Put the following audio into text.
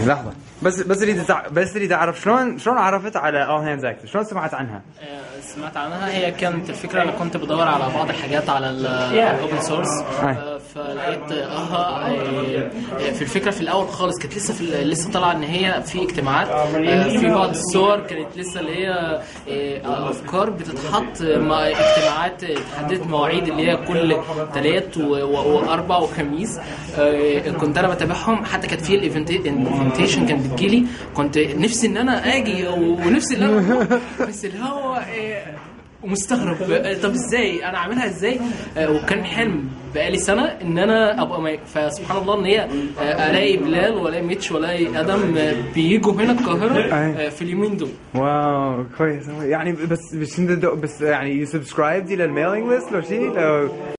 لحظه بس بس اريد أتع- بس اريد اعرف شلون شلون عرفت على اول هاندز اكتف شلون سمعت عنها آه، سمعت عنها هي كانت الفكره انا كنت بدور على بعض الحاجات على الاوبن سورس فلقيت اها آه، في الفكره في الاول خالص كانت لسه في ال- لسه طالعه ان هي في اجتماعات آه، في بعض الصور كانت لسه اللي هي آه، افكار بتتحط مع اجتماعات تحددت مواعيد اللي هي كل ثلاث واربع وخميس آه، كنت انا بتابعهم حتى كانت في الانفيتيشن كانت بتجيلي كنت نفسي ان انا اجي ونفسي ان انا أروح، بس اللي هو آه، ومستغرب آه، طب ازاي انا عاملها ازاي آه، وكان حلم بقالي سنه ان انا ابقى مي... فسبحان الله ان هي آه، الاقي بلال والاقي ميتش والاقي ادم آه، بيجوا هنا القاهره آه، في اليومين دول واو كويس يعني بس بس انت دو- بس يعني يو سبسكرايبد الى الميلينج ليست لو شيء لو